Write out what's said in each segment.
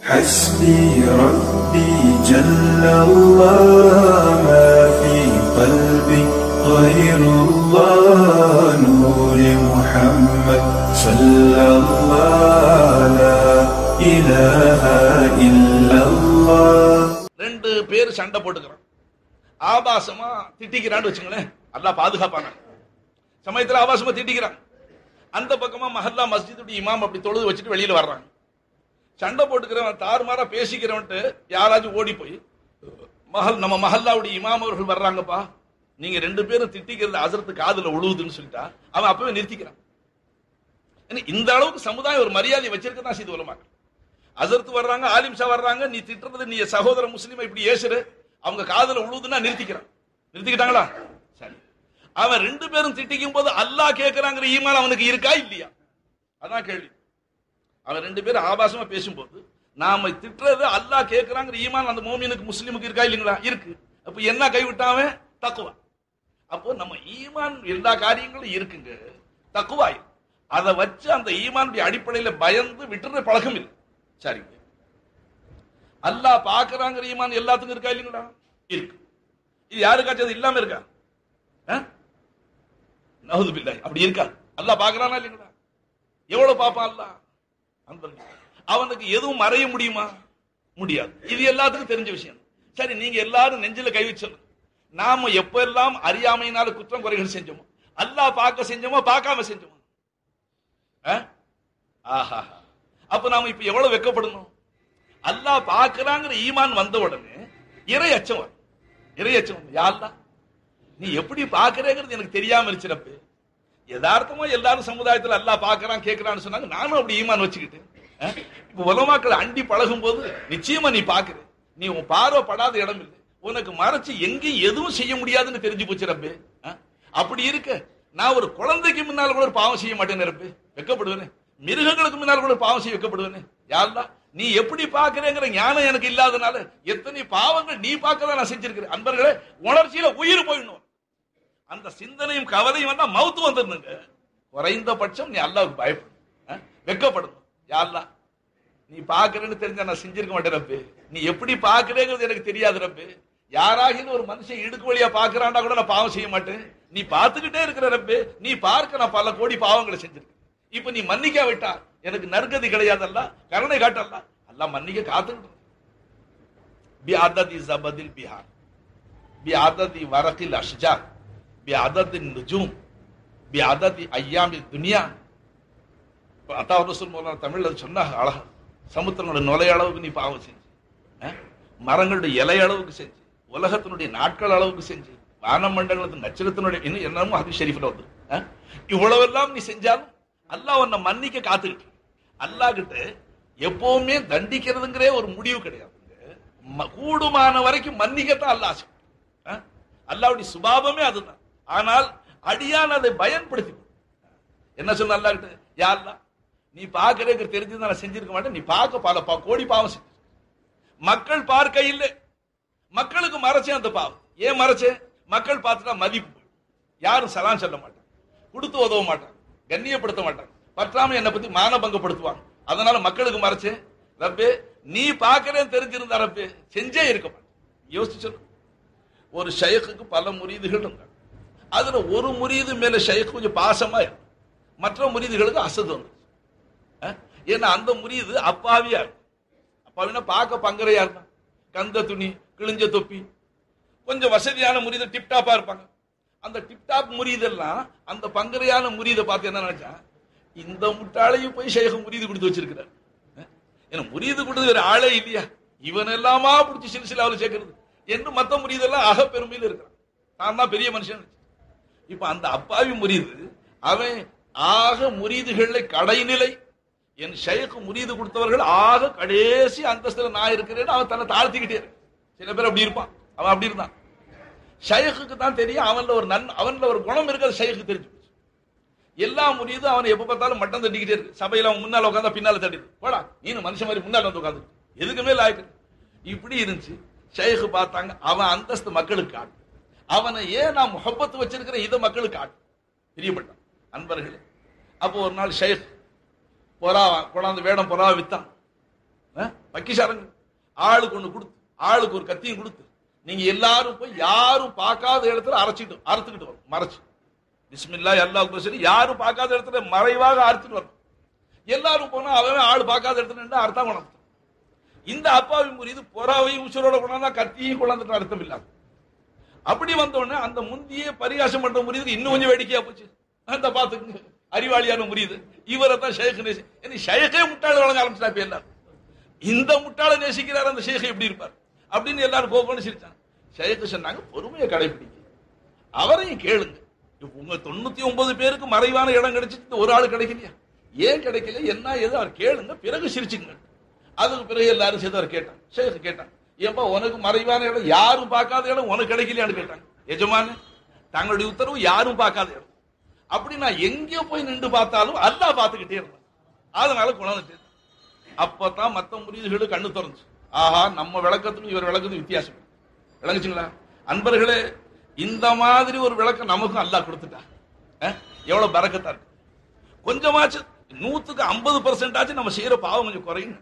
حسبي ربي جل الله ما في قلبي غير الله نور محمد صلى الله لا إله إلا الله ரெண்டு பேர் சண்டை போட்டுக்கிறான் ஆபாசமா திட்டிக்கிறான்னு வச்சுங்களேன் அல்லாஹ் பாதுகாப்பாங்க சமயத்துல ஆபாசமா திட்டிக்கிறான் அந்த பக்கமா மஹல்லா மஸ்ஜிதுடைய இமாம் அப்படி தொழுது வச்சுட்டு வெளியில வர்றாங்க சண்டை போட்டுக்கிறவன் தாறுமாறா பேசிக்கிறவன்ட்டு யாராச்சும் ஓடி போய் மஹல் நம்ம மஹல்லாவுடைய இமாம் அவர்கள் வர்றாங்கப்பா நீங்க ரெண்டு பேரும் திட்டிக்கிறது அசரத்து காதுல உழுவுதுன்னு சொல்லிட்டா அவன் அப்பவே நிறுத்திக்கிறான் ஏன்னா, இந்த அளவுக்கு சமுதாயம் ஒரு மரியாதை வச்சிருக்க தான் செய்து வரமாங்க அசர்த்து வர்றாங்க ஆலிம்ஷா வர்றாங்க நீ திட்டுறது நீ சகோதர முஸ்லீமை இப்படி ஏசுற அவங்க காதுல உழுதுன்னா நிறுத்திக்கிறான் நிறுத்திக்கிட்டாங்களா சரி அவன் ரெண்டு பேரும் திட்டிக்கும் போது அல்லாஹ் கேட்கிறாங்கிற ஈமான் அவனுக்கு இருக்கா இல்லையா அதான் கேள்வி அவன் ரெண்டு பேரும் ஆபாசமா பேசும்போது நாம திட்டுறது அல்லாஹ் கேட்கிறாங்கிற ஈமான் அந்த மோமினுக்கு முஸ்லீமுக்கு இருக்கா இல்லைங்களா இருக்கு அப்ப என்ன கைவிட்டாவன் தக்குவா அப்போ நம்ம ஈமான் எல்லா காரியங்களும் இருக்குங்க தக்குவா இருக்கு. அதை வச்சு அந்த ஈமானுடைய அடிப்படையில பயந்து விட்டுற பழக்கம் இல்லை சரிங்க அல்லாஹ் பாக்குறாங்கிற ஈமான் எல்லாத்துக்கும் இருக்கா இல்லைங்களா இருக்கு இது யாருக்காச்சும் அது இல்லாம இருக்கா நகுது பில்லாய் அப்படி இருக்கா அல்லாஹ் பாக்குறானா இல்லைங்களா எவ்வளவு பாப்பான் அல்லாஹ் அன்பர்களே, அவனுக்கு எதுவும் மறைய முடியுமா முடியாது இது எல்லாத்துக்கும் தெரிஞ்ச விஷயம் சரி நீங்க எல்லாரும் நெஞ்சில கை வச்சிடணும் நாம எப்ப எல்லாம் அறியாமையினால குற்றம் குறைகள் செஞ்சோமோ அல்லாஹ் பார்க்க செஞ்சோமோ பார்க்காம செஞ்சோமோ ஆ? ஆஹா அப்ப நாம இப்ப எவ்வளவு வெக்கப்படணும் அல்லாஹ் பார்க்கறாங்கிற ஈமான் வந்த உடனே இறை அச்சம் வரும் இறை அச்சம் வரும். யா அல்லாஹ் நீ எப்படி பார்க்கறேங்கிறது எனக்கு தெரியாம இருச்சிரப்பு யதார்த்தமா எல்லாரும் சமுதாயத்துல அல்லாஹ் பார்க்கறான் கேட்கறான்னு சொன்னாங்க நானும் அப்படி ஈமான் வச்சுக்கிட்டு அஹ், இப்ப உலமாக்கள் அண்டி பழகும் போது நிச்சயமா நீ பாக்குற நீ உன் பார்வை படாத இடம் இல்லை உனக்கு மறைச்சு எங்கேயும் எதுவும் செய்ய முடியாதுன்னு தெரிஞ்சு போச்சு ரப்பே அஹ், அப்படி இருக்க நான் ஒரு குழந்தைக்கு முன்னால கூட ஒரு பாவம் செய்ய மாட்டேன் ரப்பே வெக்கப்படுவேனே மிருகங்களுக்கு முன்னால் கூட பாவம் செய்ய வெக்கப்படுவேனே யாருலா நீ எப்படி பாக்குறேங்கிற ஞானம் எனக்கு இல்லாதனால எத்தனை பாவங்கள் நீ பார்க்கதான் நான் செஞ்சிருக்கிறேன் அன்பர்களே உணர்ச்சியில உயிர் போயிடணும் அந்த சிந்தனையும் கவலையும் வந்தா மவுத்து வந்துருந்துங்க குறைந்தபட்சம் நீ அல்லாவுக்கு பயப்படும் அஹ்? வெட்கப்படணும் யா அல்லாஹ் நீ பாக்குறேன்னு தெரிஞ்சா நான் செஞ்சிருக்க மாட்டேன் ரப்பு நீ எப்படி பாக்குறேங்கிறது எனக்கு தெரியாது ரப்பு யாராகிலும் ஒரு மனுஷன் இடுக்கு வழியா பாக்குறான்டா கூட நான் பாவம் செய்ய மாட்டேன் நீ பார்த்துக்கிட்டே இருக்கிற ரப்பு நீ பார்க்க நான் பல கோடி பாவங்களை செஞ்சிருக்கேன் இப்ப நீ மன்னிக்கா விட்டா எனக்கு நற்கதி கிடையாதல்ல கருணை காட்டல்ல அல்லாஹ் மன்னிக்க காத்துக்கிட்டு பிஆததி ஜபதில் பிஹார் பிஆததி வரகில் அஷ்ஜார் பிஆததி நுஜூம் பிஆததி ஐயாமி துனியா அத்தா ரசூல் மௌலானா தமிழ்ல அது சொன்னா அழகா சமுத்திரங்களோட நுழைய அளவுக்கு நீ பாவம் செஞ்சு அஹ்? மரங்களுடைய இலை அளவுக்கு செஞ்சு உலகத்தினுடைய நாட்கள் அளவுக்கு செஞ்சு வானமண்டலத்தின் நட்சத்திரத்தினுடைய இன்னும் என்னமோ அது ஷெரீஃபில் வந்து அஹ்? இவ்வளவெல்லாம் நீ செஞ்சாலும் அல்லாஹ் உன்னை மன்னிக்க காத்துக்கிட்டு அல்லாஹ் கிட்ட எப்பவுமே தண்டிக்கிறதுங்கிறே ஒரு முடிவு கிடையாதுங்க ம- கூடுமான வரைக்கும் மன்னிக்கத்தான் அல்லாஹ் ஆசை அஹ்? அல்லாஹ்வுடைய சுபாவமே அதுதான் ஆனால் அடியான் அதை பயன்படுத்தி என்ன சொன்ன அல்லாஹ் கிட்ட யா அல்லாஹ் நீ பார்க்கறேங்கிற தெரிஞ்சிருந்தா நான் செஞ்சிருக்க மாட்டேன் நீ பார்க்க பல ப- கோடி பாவம் செஞ்ச மக்கள் பார்க்க இல்லை மக்களுக்கு மறைச்சேன் அந்த பாவம் ஏன் மறைச்சேன் மக்கள் பார்த்துட்டா மதிப்பு போயிடும். யாரும் சலான் சொல்ல மாட்டாங்க கொடுத்து உதவ மாட்டாங்க கண்ணியப்படுத்த மாட்டாங்க பற்றாம என்னை பத்தி மானபங்கப்படுத்துவாங்க அதனால மக்களுக்கு மறைச்சேன் ரப்பே நீ பார்க்கறேன்னு தெரிஞ்சிருந்தா ரப்பே செஞ்சே இருக்க மாட்டேன் யோசிச்சு சொல்லு ஒரு ஷைக்குக்கு பல முரீதுகள் இருந்தாங்க அதுல ஒரு முரீது மேல ஷைக் கொஞ்சம் பாசமா இருக்கும் மற்ற முரீதுகளுக்கு அசது வந்து ஏன்னா அந்த முரீது அப்பாவியா இருக்கும் அப்பாவினா பார்க்க பங்கரையா இருந்தான் கந்த துணி கிழிஞ்ச தொப்பி கொஞ்சம் வசதியான முரீது டிப்டாப்பா இருப்பாங்க அந்த டிப்டாப் முரீதெல்லாம் அந்த பங்கரையான முரீதை பார்த்து என்ன நினைச்சான் இந்த முட்டாளையும் போய் ஷேக முரீது கொடுத்து வச்சிருக்கிறார் அஹ்? ஏன்னா முரீது கொடுத்து வேற ஆளே இல்லையா இவன் எல்லாமா பிடிச்சி சிறுசிலாவில் சேர்க்கிறது என்று மத்த முரீதெல்லாம் அக பெருமையில இருக்கிறான் தான் தான் பெரிய மனுஷன் இப்ப அந்த அப்பாவி முரீது அவன் ஆக முரீதுகளை கடைநிலை என் ஷேக் முரீது கொடுத்தவர்கள் ஆக கடைசி அந்தஸ்துல நான் இருக்கிறேன்னு அவன் தன்னை தாழ்த்திக்கிட்டே இருக்கு சில பேர் அப்படி இருப்பான் அவன் அப்படி இருந்தான் ஷைக்குக்கு தான் தெரியும் அவன்ல ஒரு நன் அவன்ல ஒரு குணம் இருக்கிறது ஷைக்கு தெரிஞ்சு போச்சு எல்லா முறியதும் அவன் எப்ப பார்த்தாலும் மட்டம் தட்டிக்கிட்டே இருக்கு சபையில அவன் முன்னால உட்காந்தா பின்னால தட்டிடு போடா நீனு மனுஷன் மாதிரி முன்னால வந்து உட்காந்து எதுக்குமே லாய்க்கு இப்படி இருந்துச்சு ஷைக்கு பார்த்தாங்க அவன் அந்தஸ்து மக்களுக்கு காட்டு அவனை ஏன் நான் முகப்பத்து வச்சிருக்கிறேன் இதை மக்களுக்கு காட்டு பிரியப்பட்டான் அன்பர்களே அப்போ ஒரு நாள் ஷைக் புறா கொண்டாந்து வேடம் புறா வித்தான் அஹ்? பக்கிசாரங்க ஆளுக்கு ஒண்ணு கொடுத்து ஆளுக்கு ஒரு கத்தியும் கொடுத்து நீங்க எல்லாரும் போய் யாரும் பார்க்காத இடத்துல அரைச்சிட்டு அறுத்துக்கிட்டு வரும் மறைச்சு பிஸ்மில்லா அல்லாஹ் சரி யாரும் பார்க்காத இடத்துல மறைவாக அறுத்துட்டு வரணும் எல்லாரும் போனா அவன் ஆள் பார்க்காத இடத்துல நின்று அர்த்தம் கொண்டாந்து இந்த அப்பாவி முறியது புறாவையும் உசுரோட கொண்டாந்தா கத்தியும் கொண்டாந்துட்டு அர்த்தம் இல்லாம அப்படி வந்த உடனே அந்த முந்தியே பரிகாசம் பண்ற முறியதுக்கு இன்னும் கொஞ்சம் வேடிக்கையா போச்சு அந்த பாத்துக்குங்க அறிவாளியான முறியுது இவரை தான் ஷேக் நேசி இனி ஷேக்கே முட்டாள் வழங்க ஆரம்பிச்சா இப்ப எல்லாரும் இந்த முட்டாளை நேசிக்கிறார் அந்த ஷேக் எப்படி இருப்பார் அப்படின்னு எல்லாரும் கோபம்னு சிரிச்சாங்க ஷேக் சொன்னாங்க பொறுமையை கடைபிடிங்க அவரையும் கேளுங்க இப்ப உங்க தொண்ணூத்தி ஒன்பது பேருக்கு மறைவான இடம் கிடைச்சிட்டு ஒரு ஆள் கிடைக்கலையா ஏன் கிடைக்கல என்ன ஏதோ அவர் கேளுங்க பிறகு சிரிச்சுங்க அதுக்கு பிறகு எல்லாரும் சேர்ந்து அவர் கேட்டான் ஷேக் கேட்டான் ஏன்பா உனக்கு மறைவான இடம் யாரும் பார்க்காத இடம் உனக்கு கிடைக்கலையான்னு கேட்டாங்க எஜமானு தங்களுடைய உத்தரவு யாரும் பார்க்காத இடம் அப்படி நான் எங்கே போய் நின்று பார்த்தாலும் அல்லாஹ் பார்த்துக்கிட்டே இருந்தேன் அதனால குணந்துட்டு அப்பதான் மத்த முறியீடுகளும் கண்ணு திறந்துச்சு ஆஹா நம்ம விளக்கத்துக்கும் இவர் விளக்கத்துக்கும் வித்தியாசம் விளங்குச்சுங்களா அன்பர்களே இந்த மாதிரி ஒரு விளக்கம் நமக்கும் அல்லாஹ் கொடுத்துட்டா அஹ், எவ்வளவு பறக்கத்தா இருக்கு கொஞ்சமாச்சு நூத்துக்கு ஐம்பது பர்சன்ட் ஆச்சு நம்ம செய்யற பாவம் கொஞ்சம் குறையும்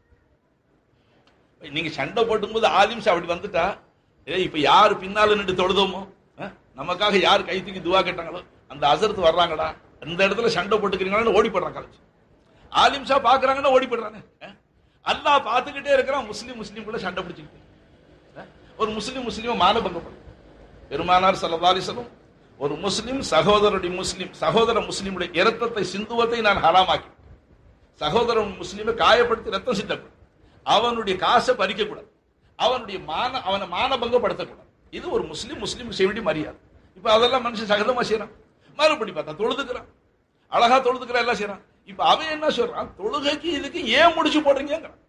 நீங்க சண்டை போட்டும்போது ஆலிம்ஸ் அப்படி வந்துட்டா ஏய் இப்ப யாரு பின்னால நின்று தொழுதோமோ அஹ், நமக்காக யார் கை தூக்கி துவா கேட்டாங்களோ அந்த அசரத்து வர்றாங்கடா அந்த இடத்துல சண்டை போட்டுக்கிறீங்களான்னு ஓடி போடுறான் காலேஜ் ஆலிம்ஷா பாக்குறாங்கன்னா ஓடி போடுறானே அஹ். அல்லாஹ் பார்த்துக்கிட்டே இருக்கிறான் முஸ்லீம் முஸ்லீம் கூட சண்டை பிடிச்சிக்கிட்டு அஹ். ஒரு முஸ்லீம் முஸ்லீம் மானபங்கப்படும் பெருமானார் ஸல்லல்லாஹு அலைஹி வஸல்லம் ஒரு முஸ்லிம் சகோதரருடைய முஸ்லிம் சகோதர முஸ்லிமுடைய இரத்தத்தை சிந்துவதை நான் ஹராமாக்கி சகோதரன் முஸ்லிமை காயப்படுத்தி ரத்தம் சிந்தக்கூடாது அவனுடைய காசை பறிக்க கூடாது அவனுடைய மான அவனை மானபங்கப்படுத்தக்கூடாது இது ஒரு முஸ்லிம் முஸ்லிம் செய்ய வேண்டிய மரியாதை இப்ப அதெல்லாம் மனுஷன் சகதமா செய்யறான் மறுபடி பார்த்தா தொழுதுக்கிறான் அழகா தொழுதுக்கிறான் எல்லாம் செய்யறான் இப்ப அவன் என்ன சொல்றான் தொழுகைக்கு இதுக்கு ஏன் முடிச்சு போடுறீங்கிறான்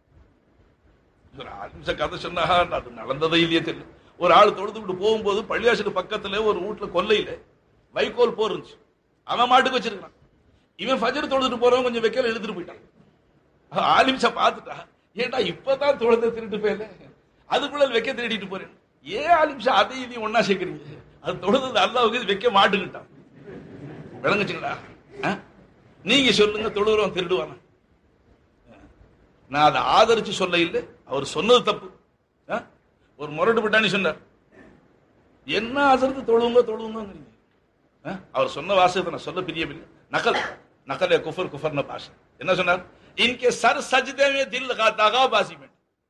ஒரு ஆலிம்ச கதை சொன்னா அது நடந்ததே இல்லையே தெரியல ஒரு ஆள் தொழுது விட்டு போகும்போது பள்ளியாசல் பக்கத்துல ஒரு வீட்டுல கொல்லையில வைக்கோல் போர் இருந்துச்சு அவன் மாட்டுக்கு வச்சிருக்கான் இவன் ஃபஜர் தொழுதுட்டு போறவன் கொஞ்சம் வைக்கல எழுதிட்டு போயிட்டான் ஆலிம்ச பார்த்துட்டா ஏன்டா இப்பதான் தொழுத திருட்டு போயல அதுக்குள்ள வைக்க திருடிட்டு போறேன் ஏன் ஆலிம்சா அதை இதையும் ஒன்னா சேர்க்கறீங்க அது தொழுது அல்லாவுக்கு இது வைக்க மாட்டுக்கிட்டான் விளங்குச்சுங்களா ஆ? நீங்க சொல்லுங்க தொழுகிறவன் திருடுவானா நான் அதை ஆதரிச்சு சொல்ல இல்லை அவர் சொன்னது தப்பு ஆ? ஒரு முரட்டு விட்டானி சொன்னார் என்ன ஆதரத்து தொழுவுங்க தொழுவுங்கிறீங்க ஆ? அவர் சொன்ன வாசகத்தை நான் சொல்ல பிரியமில்லை நகல் நகல் குஃபர் குஃபர்ன பாஷை என்ன சொன்னார் இன்கே சர் சஜ்தே தில் தகா பாசிமெண்ட்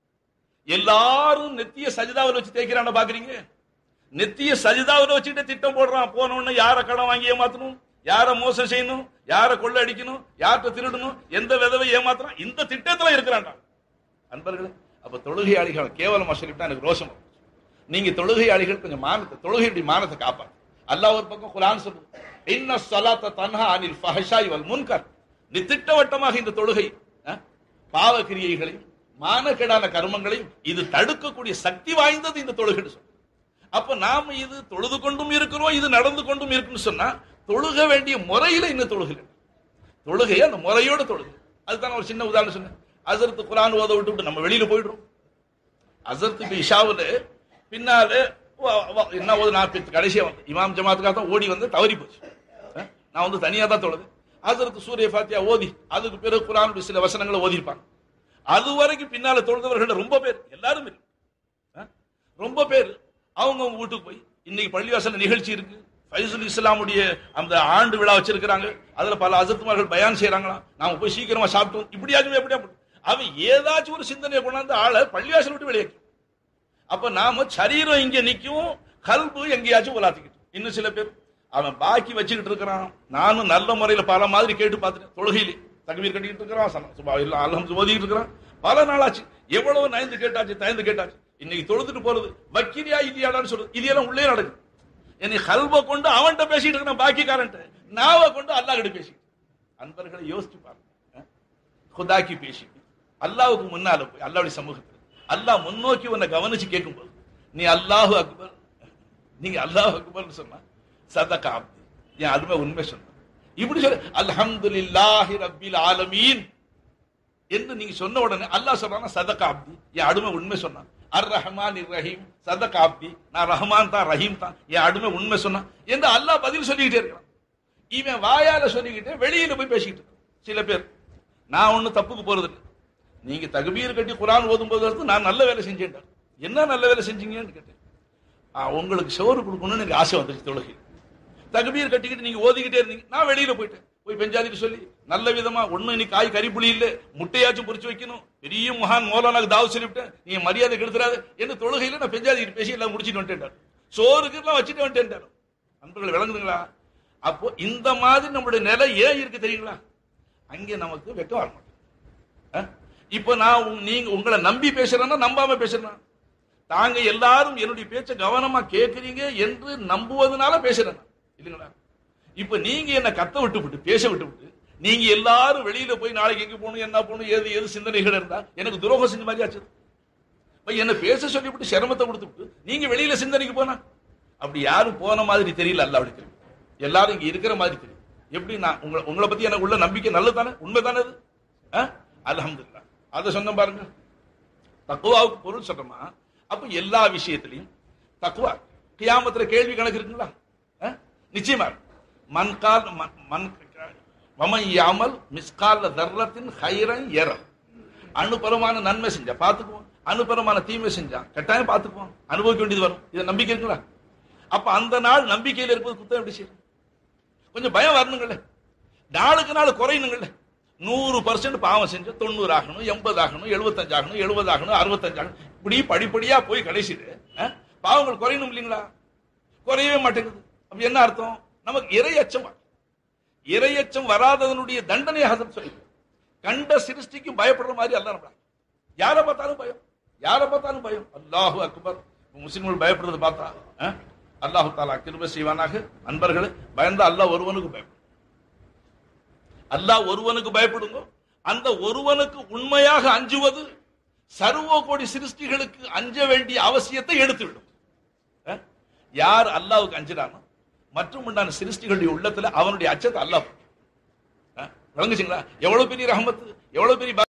எல்லாரும் நெத்திய சஜிதாவில் வச்சு தேய்க்கிறான பாக்குறீங்க நெத்திய சஜிதாவில் வச்சுட்டு திட்டம் போடுறான் போன உடனே யார கடன் வாங்கி ஏமாத்தணும் யார மோசம் செய்யணும் யார கொள்ள அடிக்கணும் யார்கிட்ட திருடணும் எந்த விதவை ஏமாத்தணும் இந்த திட்டத்துல இருக்கிறான்டா அன்பர்களே அப்ப தொழுகையாளிகள் கேவலமா சொல்லிவிட்டா எனக்கு ரோஷம் வந்துச்சு. நீங்க தொழுகையாளிகள் கொஞ்சம் மானத்தை தொழுகையுடைய மானத்தை காப்பாத்து அல்லாஹ் ஒரு பக்கம் குரான் சொல்லுது இன்ன ஸலாத்த தன்ஹா அனில் ஃபஹஷாய் வல் முன்கர் நீ திட்டவட்டமாக இந்த தொழுகை அஹ், பாவ கிரியைகளையும் மானக்கேடான கர்மங்களையும் இது தடுக்கக்கூடிய சக்தி வாய்ந்தது இந்த தொழுகைன்னு சொல்லு அப்ப நாம இது தொழுது கொண்டும் இருக்கிறோம் இது நடந்து கொண்டும் இருக்குன்னு சொன்னா தொழுக வேண்டிய முறையில இன்னும் தொழுகல தொழுகையை அந்த முறையோட தொழுகை அதுதான் ஒரு சின்ன உதாரணம் சொன்னேன் அசரத்து குரான் ஓத விட்டு விட்டு நம்ம வெளியில போயிடுறோம் அசரத்து இப்ப இஷாவுல பின்னால வ- வ- என்ன ஓது நான் இப்ப கடைசியா வந்து இமாம் ஜமாத்துக்காக தான் ஓடி வந்து தவறி போச்சு அஹ், நான் வந்து தனியா தான் தொழுது அசரத்து சூரிய ஃபாத்தியா ஓதி அதுக்கு பிறகு குரானுடைய சில வசனங்களை ஓதிருப்பாங்க அது வரைக்கும் பின்னால தொழுதவர்கள் ரொம்ப பேர் எல்லாரும் இல்லை அஹ், ரொம்ப பேர் அவங்க அவங்க வீட்டுக்கு போய் இன்னைக்கு பள்ளிவாசல் நிகழ்ச்சி இருக்கு ஃபைசுல் இஸ்லாமுடைய அந்த ஆண்டு விழா வச்சிருக்கிறாங்க அதுல பல அசத்துமார்கள் பயான் செய்யறாங்களாம் நாம போய் சீக்கிரமா சாப்பிட்டோம் இப்படியாச்சும் எப்படியா அவன் ஏதாச்சும் ஒரு சிந்தனையை கொண்டாந்து ஆளை பள்ளிவாசல் விட்டு வெளியே அப்ப நாம சரீரம் இங்க நிக்கும் கல்பு எங்கேயாச்சும் உலாத்திக்கிட்டு இன்னும் சில பேர் அவன் பாக்கி வச்சுக்கிட்டு இருக்கிறான் நானும் நல்ல முறையில பல மாதிரி கேட்டு பார்த்துட்டேன் தொழுகையிலே தகுவீர் கட்டிக்கிட்டு இருக்கிறான் சன- சுபா எல்லாம் அல்ஹம்து ஓதிக்கிட்டு இருக்கிறான் பல நாளாச்சு எவ்வளவு நயந்து கேட்டாச்சு தயந்து கேட்டாச்சு இன்னைக்கு தொழுதுட்டு போறது வக்கிரியா இல்லையாடான்னு சொல்றது இது எல்லாம் உள்ளே நடக்குது என்னை கல்வ கொண்டு அவன்கிட்ட பேசிட்டு இருக்கிறான் பாக்கிக்காரன்ட்ட நாவை கொண்டு அல்லாஹ் கிட்ட பேசிட்டு அன்பர்களை யோசிச்சு பாருங்க அஹ்? குதாக்கி பேசி அல்லாவுக்கு முன்னால போய் அல்லாவுடைய சமூகத்தில் அல்லாஹ் முன்னோக்கி உன்னை கவனிச்சு கேட்கும்போது நீ அல்லாஹு அக்பர் நீங்க அல்லாஹ் அக்பர்னு சொன்னா சதகா அப்தி என் அதுமே உண்மை சொன்ன இப்படி சொல்ல அல்ஹம்துலில்லாஹி ரப்பில் ஆலமீன் என்று நீங்க சொன்ன உடனே அல்லாஹ் சொல்றானா சதகா அப்தி என் அடிமை உண்மை சொன்னான் அர் ரஹ்மான் இர் ரஹீம் சதகா அப்தி நான் ரஹ்மான் தான் ரஹீம் தான் என் அடிமை உண்மை சொன்னான் என்று அல்லாஹ் பதில் சொல்லிக்கிட்டே இருக்கிறான் இவன் வாயால சொல்லிக்கிட்டு வெளியில போய் பேசிக்கிட்டு இருக்கான். சில பேர் நான் ஒன்னும் தப்புக்கு போறது இல்லை நீங்க தகுபீர் கட்டி குரான் ஓதும் போது நான் நல்ல வேலை செஞ்சேன் என்ன நல்ல வேலை செஞ்சீங்கன்னு கேட்டேன் ஆ, உங்களுக்கு சோறு கொடுக்கணும்னு எனக்கு ஆசை வந்துருச்சு தொழுகை தகுபீர் கட்டிக்கிட்டு நீங்க ஓதிக்கிட்டே இருந்தீங்க நான் வெளியில போயிட்டேன் போய் பெஞ்சாதிட்டு சொல்லி நல்ல விதமா ஒண்ணு இன்னைக்கு காய் கறிப்புளி இல்ல முட்டையாச்சும் பொரிச்சு வைக்கணும் பெரிய மகான் மோலானாக்கு தாவு சொல்லிவிட்டேன் நீங்க மரியாதை கெடுத்துறாது என்ன தொழுகையில நான் பெஞ்சாதிட்டு பேசி எல்லாம் முடிச்சிட்டு வந்துட்டேன் சோறுக்கு எல்லாம் வச்சுட்டு வந்துட்டேன் நண்பர்கள் விளங்குதுங்களா அப்போ இந்த மாதிரி நம்மளுடைய நிலை ஏன் இருக்கு தெரியுங்களா அங்கே நமக்கு வெக்கம் வர மாட்டேங்குது ஆ? இப்போ நான் உங்க- நீங்க உங்களை நம்பி பேசுறேன்னா நம்பாம பேசுறேன் தாங்க எல்லாரும் என்னுடைய பேச்ச கவனமா கேட்கறீங்க என்று நம்புவதனால பேசுறேன் நான். இல்லைங்களா இப்ப நீங்க என்ன கத்த விட்டு விட்டு பேச விட்டு விட்டு நீங்க எல்லாரும் வெளியில போய் நாளைக்கு எங்க போகணும் என்ன போகணும் ஏது ஏது சிந்தனைகள் இருந்தா எனக்கு துரோகம் செஞ்ச மாதிரி ஆச்சு இப்ப என்ன பேச சொல்லிவிட்டு சிரமத்தை கொடுத்து விட்டு நீங்க வெளியில சிந்தனைக்கு போனா அப்படி யாரும் போன மாதிரி தெரியல அல்ல அப்படி தெரியும் எல்லாரும் இங்க இருக்கிற மாதிரி தெரியும் எப்படி நான் உங்களை உங்களை பத்தி எனக்கு உள்ள நம்பிக்கை நல்லது தானே உண்மை தானே அது அலமதுல்லா அதை சொன்ன பாருங்க தக்குவாவுக்கு பொருள் சொல்றோமா அப்ப எல்லா விஷயத்திலையும் தக்குவா கியாமத்துல கேள்வி கணக்கு இருக்குங்களா அஹ்? நிச்சயமா இருக்கு. மன் கால் மன்- மன் வமன் யாமல் மிஸ்கால தர்ரத்தின் ஹைரன் எரல் அனுபரமான நன்மை செஞ்சா பாத்துக்குவோம் அனுபரமான தீமை செஞ்சா கட்டாயம் பாத்துக்குவோம் அனுபவிக்க வேண்டியது வரும் இது நம்பிக்கை இருக்குங்களா அப்ப அந்த நாள் நம்பிக்கையில இருப்பது குத்தம் எப்படி செய்யும் கொஞ்சம் பயம் வரணுங்கள்ல நாளுக்கு நாள் குறையணுங்கள்ல நூறு பர்சன்ட் பாவம் செஞ்சு தொண்ணூறு ஆகணும் எண்பது ஆகணும் எழுபத்தஞ்சு ஆகணும் எழுபது ஆகணும் அறுபத்தஞ்சு ஆகணும் இப்படி படிப்படியா போய் கடைசியில் பாவங்கள் குறையணும் இல்லைங்களா குறையவே மாட்டேங்குது அப்ப என்ன அர்த்தம் நமக்கு இறை அச்சம் வரும். இறை அச்சம் வராததனுடைய தண்டனையாக அதை சொல்லி கண்ட சிருஷ்டிக்கு பயப்படுற மாதிரி அல்ல நம்மள யாரை பார்த்தாலும் பயம் யாரை பார்த்தாலும் பயம் அல்லாஹு அக்பர் முஸ்லிம்கள் பயப்படுறது பார்த்தா அஹ், அல்லாஹு தாலா கிருபை செய்வானாக நண்பர்களே பயந்தா அல்லாஹ் ஒருவனுக்கு பயப்படும் அல்லாஹ் ஒருவனுக்கு பயப்படுங்க அந்த ஒருவனுக்கு உண்மையாக அஞ்சுவது சர்வ கோடி சிருஷ்டிகளுக்கு அஞ்ச வேண்டிய அவசியத்தை எடுத்துவிடும் அஹ்? யார் அல்லாவுக்கு அஞ்சுறானோ மற்றும் உண்டான சிருஷ்டிகளுடைய உள்ளத்துல அவனுடைய அச்சத்தை அல்லாஹ் அஹ்? விளங்குச்சுங்களா எவ்வளவு பெரிய ரஹமத்து எவ்வளவு பெரிய